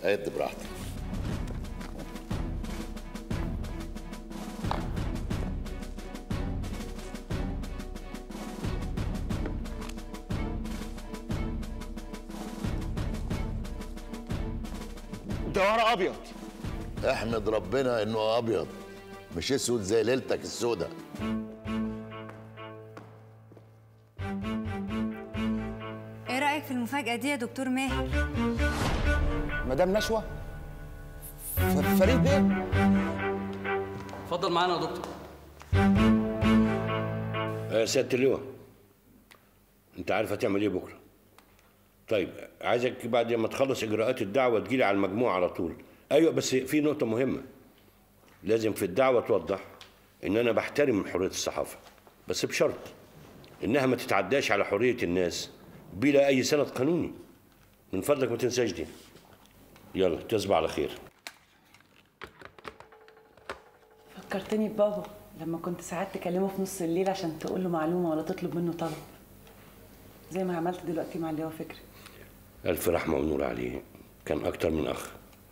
عد براحتك ده ورق ابيض احمد ربنا انه ابيض مش اسود زي ليلتك السودة ايه رايك في المفاجاه دي يا دكتور ماهر مدام نشوى ف- فريد بيه اتفضل معانا يا دكتور يا سيادة اللواء انت عارف هتعمل ايه بكره طيب عايزك بعد ما تخلص اجراءات الدعوه تجيلي على المجموعه على طول ايوه بس في نقطه مهمه لازم في الدعوه توضح ان انا بحترم حريه الصحافه بس بشرط انها ما تتعداش على حريه الناس بلا اي سند قانوني من فضلك ما تنساش دي يلا تصبح على خير فكرتني ببابا لما كنت ساعات تكلمه في نص الليل عشان تقول له معلومه ولا تطلب منه طلب زي ما عملت دلوقتي مع اللي هو فكري الف رحمه ونور عليه كان اكتر من اخ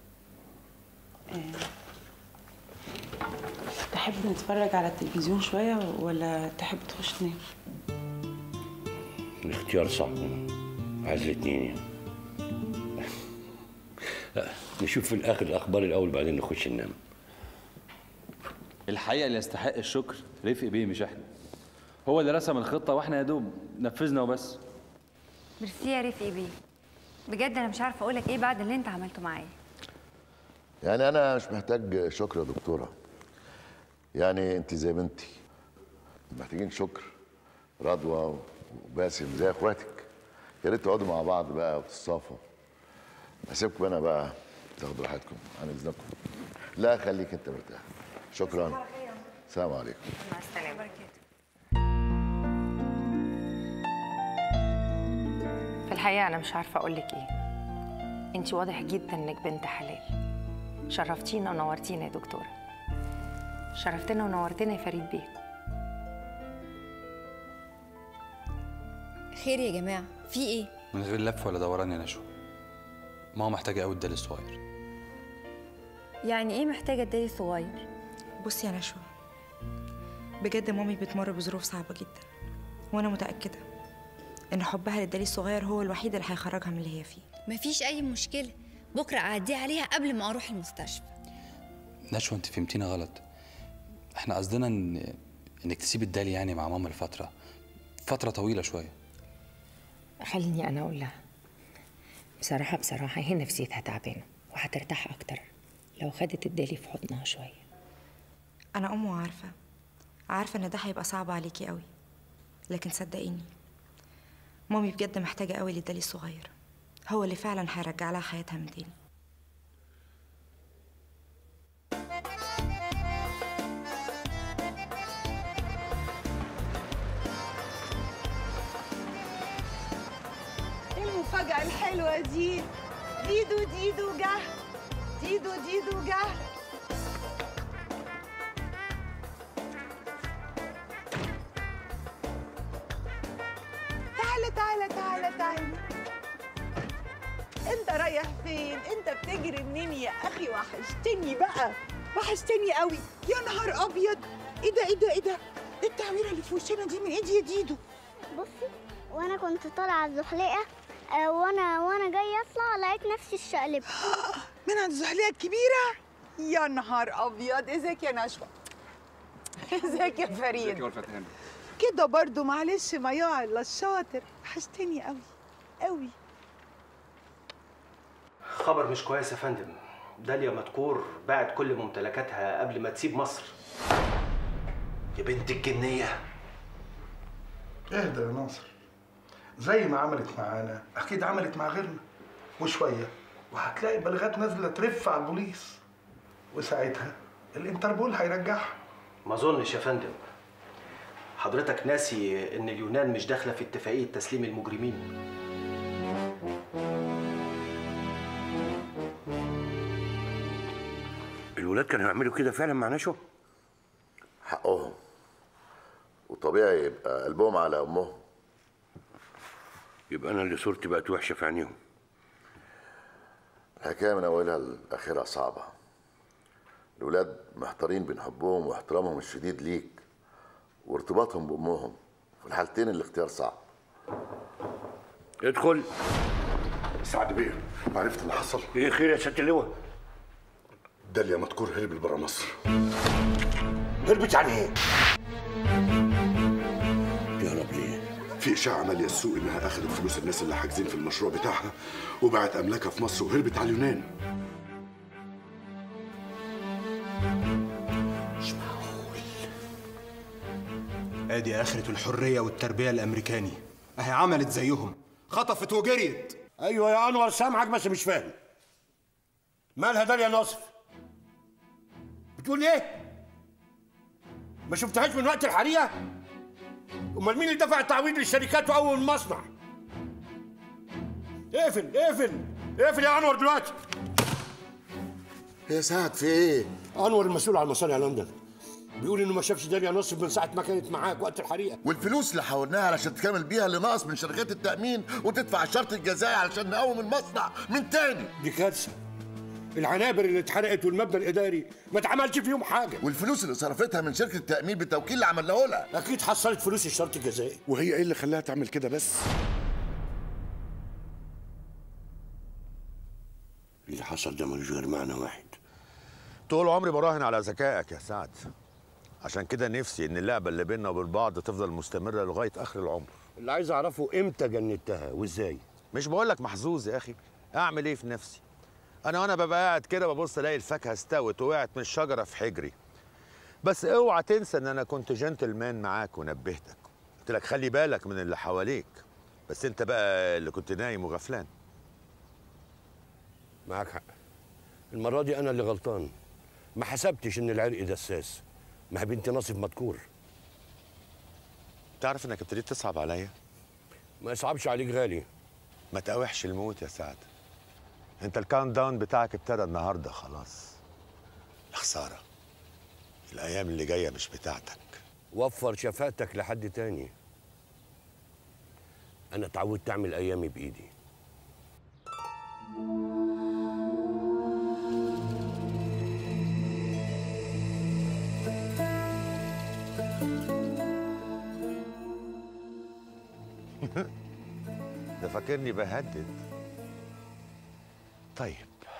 تحب نتفرج على التلفزيون شويه ولا تحب تخش تنام الاختيار صعب عايز الاثنين يعني. لا، نشوف في الاخر الاخبار الاول بعدين نخش ننام الحقيقه اللي يستحق الشكر رفق بيه مش احنا هو اللي رسم الخطه واحنا يا دوب نفذنا وبس ميرسي يا رفقي بيه بجد انا مش عارفه اقولك ايه بعد اللي انت عملته معايا يعني انا مش محتاج شكر يا دكتوره يعني انت زي بنتي محتاجين شكر رضوى وباسم زي اخواتك يا ريت تقعدوا مع بعض بقى وتتصافوا اسيبكم انا بقى تاخدوا راحتكم عن اذنكم لا خليك انت مرتاح شكرا السلام عليكم مع السلامه في الحقيقة أنا مش عارفة أقولك إيه أنت واضح جدا إنك بنت حلال شرفتينا ونورتينا يا دكتورة شرفتنا ونورتنا يا فريد بيه خير يا جماعه في ايه من غير لف ولا دوران يا نشوى ماما محتاجه قوي الدال الصغير يعني ايه محتاجه الدليل الصغير بصي يا نشوى بجد مامي بتمر بظروف صعبة جدا وأنا متأكدة إن حبها للدليل الصغير هو الوحيد اللي هيخرجها من اللي هي فيه مفيش أي مشكلة بكرة أعدي عليها قبل ما أروح المستشفى نشوى انت فهمتينا غلط احنا قصدنا ان انك تسيب الدالي يعني مع ماما لفتره فتره طويله شويه خليني أنا أقول لها بصراحة بصراحة هي نفسيتها تعبانة وهترتاح أكتر لو خدت الدالي في حضنها شوية أنا أم وعارفة عارفة إن ده هيبقى صعب عليكي قوي لكن صدقيني مامي بجد محتاجة قوي للدليل الصغير هو اللي فعلا هيرجع لها حياتها من تاني ايه المفاجأة الحلوة دي ديدو ديدو جه ديدو ديدو جه تعالى تعالى تعالى تعالى انت رايح فين انت بتجري منين يا اخي وحشتني بقى وحشتني قوي يا نهار ابيض ايه ده ايه ده ايه ده ايه التعويره اللي في وشنا دي من ايه دي يا ديدو بصي وانا كنت طالعه الزحليقه آه، وانا وانا جايه اطلع لقيت نفسي الشقلب من عند الزحليقه الكبيره يا نهار ابيض ازيك يا نشوى ازيك يا فريد كده برضو معلش ما يقع الا الشاطر وحشتني قوي قوي خبر مش كويس يا فندم داليا مدكور باعت كل ممتلكاتها قبل ما تسيب مصر يا بنت الجنيه اهدى يا ناصر زي ما عملت معانا اكيد عملت مع غيرنا وشويه وهتلاقي بلاغات نازله ترف على البوليس وساعتها الانتربول هيرجعها ما اظنش يا فندم حضرتك ناسي ان اليونان مش داخله في اتفاقيه تسليم المجرمين الولاد كانوا هيعملوا كده فعلا مع نشوى حقهم وطبيعي يبقى قلبهم على امهم يبقى انا اللي صورتي بقت وحشه في عينيهم الحكايه من اولها لاخرها صعبه الولاد محتارين بين حبهم واحترامهم الشديد ليك وارتباطهم بامهم في الحالتين الاختيار صعب ادخل سعد بيه عرفت اللي حصل ايه خير يا ست اللواء داليا مذكور هرب لبرا مصر هربت يعني ايه يا رب ليه في اشاعه ماليه السوق انها اخذت فلوس الناس اللي حاجزين في المشروع بتاعها وباعت املاكها في مصر وهربت على اليونان ادي اخرة الحرية والتربية الامريكاني اهي عملت زيهم خطفت وجريت ايوه يا انور سامعك بس مش فاهم مالها داليا ناصف بتقول ايه ما شفتهاش من وقت الحريقه امال مين اللي دفع التعويض للشركات واول المصنع اقفل اقفل اقفل يا انور دلوقتي يا سعد في ايه انور المسؤول عن مصانع لندن بيقول انه ما شافش داليا ناصف من ساعه ما كانت معاك وقت الحريقه والفلوس اللي حولناها علشان تكمل بيها اللي ناقص من شركات التامين وتدفع الشرط الجزائي علشان نقوم المصنع من تاني دي كارثه العنابر اللي اتحرقت والمبنى الاداري ما اتعملش فيهم حاجه والفلوس اللي صرفتها من شركه التامين بالتوكيل اللي عملناه لها اكيد حصلت فلوس الشرط الجزائي وهي ايه اللي خلاها تعمل كده بس اللي حصل ده ملوش غير معنى واحد طول عمري براهن على ذكائك يا سعد عشان كده نفسي ان اللعبه اللي بيننا وبين بعض تفضل مستمره لغايه اخر العمر اللي عايز اعرفه امتى جندتها وازاي مش بقول لك محظوظ يا اخي اعمل ايه في نفسي انا وانا ببقى قاعد كده ببص الاقي الفاكهه استوت وقعت من الشجره في حجري بس اوعى تنسى ان انا كنت جنتلمان معاك ونبهتك قلت لك خلي بالك من اللي حواليك بس انت بقى اللي كنت نايم وغفلان معاك حق المره دي انا اللي غلطان ما حسبتش ان العرق دساس ما هي بنت ناصف مذكور تعرف انك ابتديت تصعب عليا ما يصعبش عليك غالي ما تقاوحش الموت يا سعد انت الكاونت داون بتاعك ابتدى النهارده خلاص يا خساره الايام اللي جايه مش بتاعتك وفر شفاعتك لحد تاني انا اتعودت اعمل ايامي بايدي ده فاكرني بهدد طيب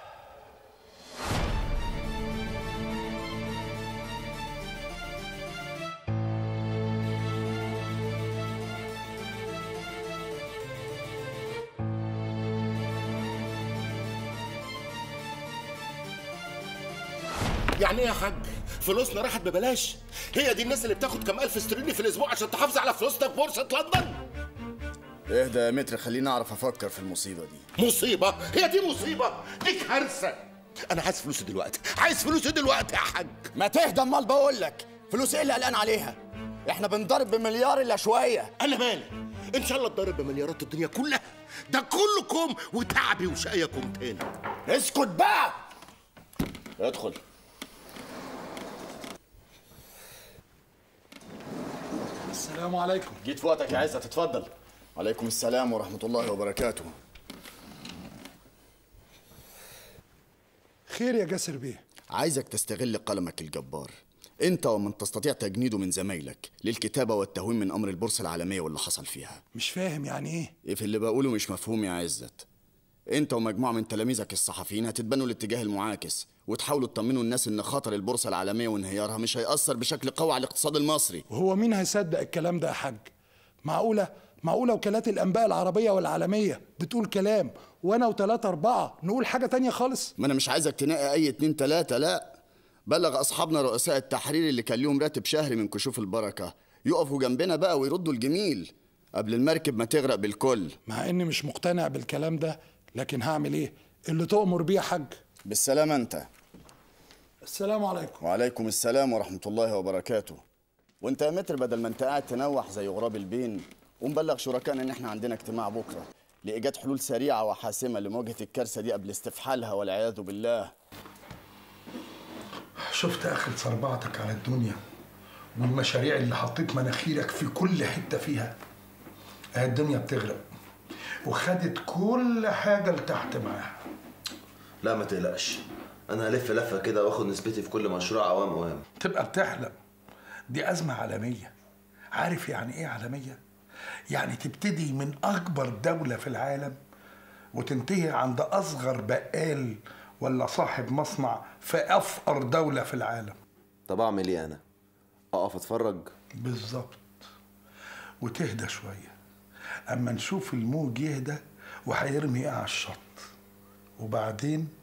يعني ايه يا حاج؟ فلوسنا راحت ببلاش؟ هي دي الناس اللي بتاخد كام ألف استرليني في الأسبوع عشان تحافظ على فلوسنا في بورصة لندن؟ اهدى يا متر خليني اعرف افكر في المصيبه دي مصيبة؟ هي دي مصيبة؟ دي كارثة أنا عايز فلوسي دلوقتي، عايز فلوسي دلوقتي يا حاج ما تهدى امال بقول لك فلوس ايه اللي قلقان عليها احنا بنضرب بمليار الا شويه أنا مالي؟ إن شاء الله اتضرب بمليارات الدنيا كلها ده كلكم وتعبي وشقيكم تاني اسكت بقى ادخل السلام عليكم جيت في وقتك يا عزت اتفضل وعليكم السلام ورحمه الله وبركاته خير يا جاسر بيه عايزك تستغل قلمك الجبار انت ومن تستطيع تجنيده من زمايلك للكتابه والتهوين من امر البورصه العالميه واللي حصل فيها مش فاهم يعني ايه ايه في اللي بقوله مش مفهوم يا عزت انت ومجموعه من تلاميذك الصحفيين هتتبنوا الاتجاه المعاكس وتحاولوا تطمنوا الناس ان خطر البورصه العالميه وانهيارها مش هيأثر بشكل قوي على الاقتصاد المصري وهو مين هيصدق الكلام ده يا حاج معقوله معقوله وكالات الانباء العربيه والعالميه بتقول كلام وانا وثلاثه اربعه نقول حاجه تانية خالص ما انا مش عايزك تنقي اي اتنين تلاتة لا بلغ اصحابنا رؤساء التحرير اللي كان ليهم راتب شهري من كشوف البركه يقفوا جنبنا بقى ويردوا الجميل قبل المركب ما تغرق بالكل مع اني مش مقتنع بالكلام ده لكن هعمل ايه اللي تؤمر بيه يا حاج بالسلامه انت السلام عليكم وعليكم السلام ورحمه الله وبركاته وانت يا متر بدل ما انت قاعد تنوح زي غراب البين ومبلغ شركائنا ان احنا عندنا اجتماع بكره لايجاد حلول سريعه وحاسمه لمواجهه الكارثه دي قبل استفحالها والعياذ بالله شفت اخر صربعتك على الدنيا والمشاريع اللي حطيت مناخيرك في كل حته فيها اهي الدنيا بتغرق وخدت كل حاجه لتحت معاها لا ما تقلقش انا هلف لفه كده واخد نسبتي في كل مشروع اوام اوام تبقى بتحلم دي أزمة عالمية عارف يعني إيه عالمية؟ يعني تبتدي من أكبر دولة في العالم وتنتهي عند أصغر بقال ولا صاحب مصنع في أفقر دولة في العالم طب اعمل ايه انا اقف اتفرج بالظبط وتهدى شوية أما نشوف الموج يهدى وهيرمي إيه على الشط وبعدين